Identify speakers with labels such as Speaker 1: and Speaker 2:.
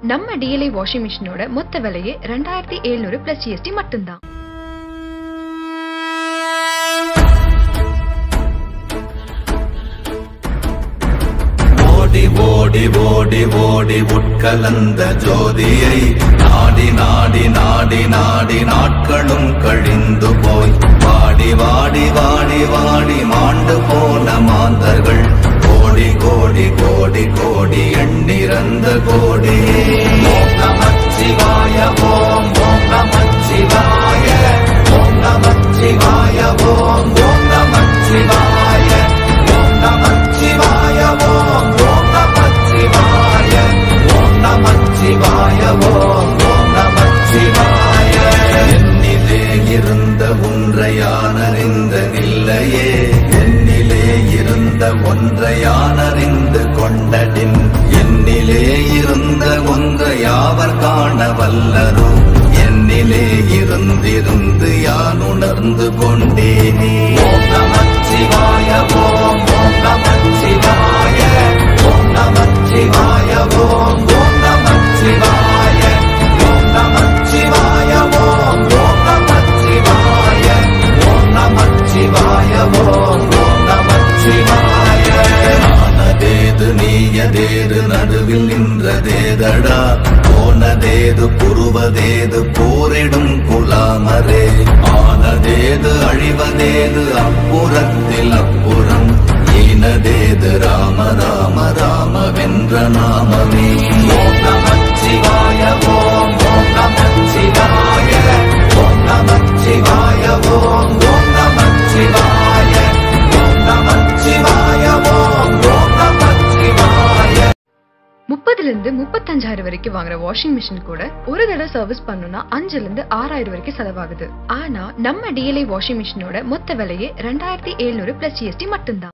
Speaker 1: நம்ம DLI washing மிஷினோட மொத்த விலையே ரெண்டாயிரத்தி எழுநூறு பிளஸ் ஜிஎஸ்டி மட்டும்தான்
Speaker 2: ஓடி ஓடி ஓடி ஓடி உட்கலந்த ஜோதியை நாடி நாடி நாடி நாடி நாட்களும் கழிந்து போய் வாடி வாடி வாடி வாடி மாண்டு போன மாந்தர்கள் கோடி கோடி கோடி கோடி எண்ணிறந்த கோடி ஓம் நமச்சிவாய ஓம் ஓம் நமச்சிவாய ஓம் நமச்சிவாய ஓம் ஓம் நமச்சிவாய ஓம் நமச்சிவாய ஓம் ஓம் நமச்சிவாய ஓம் நமச்சிவாய ஓம் ஓம் நமச்சிவாய என்னிலே இருந்த ஒன்றையானறிந்த நில்லையே என்னிலே இருந்த ஒன்றையானறிந்து கொண்டடின் என்னிலே இருந்த ஒன்றை யாவர் காண வல்லரோ என்னிலே இருந்திருந்து யான் உணர்ந்து கொண்டேனே ஓம் நமச்சிவாய ஓம் ஓம் நமச்சிவாய ஓம் நமச்சிவாய ஓம் ஓம் நமச்சிவாய ஓம் நமச்சிவாய ஓம் ஓம் நமச்சிவாய ஓம் நமச்சிவாய ஓம் ஓம் நமச்சிவாய ஆனதேது நீயதேது நடுவில் நின்றதேதடா போனதேது புருவதேது போரிடும் குலாமரே ஆனதேது அழிவதேது அப்புறத்தில் அப்புறம் ஈனதேது ராம ராம ராம வென்ற நாமமே ஓம் நமச்சிவாய ஓம் ஓம் நமச்சிவாய ஓம் நமச்சிவாய ஓம் ஓம் நமச்சிவாய ஓம் நமச்சிவாய ஓம் ஓம் நமச்சிவாய
Speaker 1: முப்பதுல இருந்து முப்பத்தஞ்சாயிரம் வரைக்கும் வாங்குற வாஷிங் மிஷின் கூட ஒரு தடவை சர்வீஸ் பண்ணணும்னா அஞ்சுல இருந்து ஆறாயிரம் வரைக்கும் செலவாகுது ஆனா நம்ம டிஎல்ஐ வாஷிங் மிஷினோட மொத்த விலையே ரெண்டாயிரத்தி எழுநூறு பிளஸ் ஜிஎஸ்டி மட்டும்தான்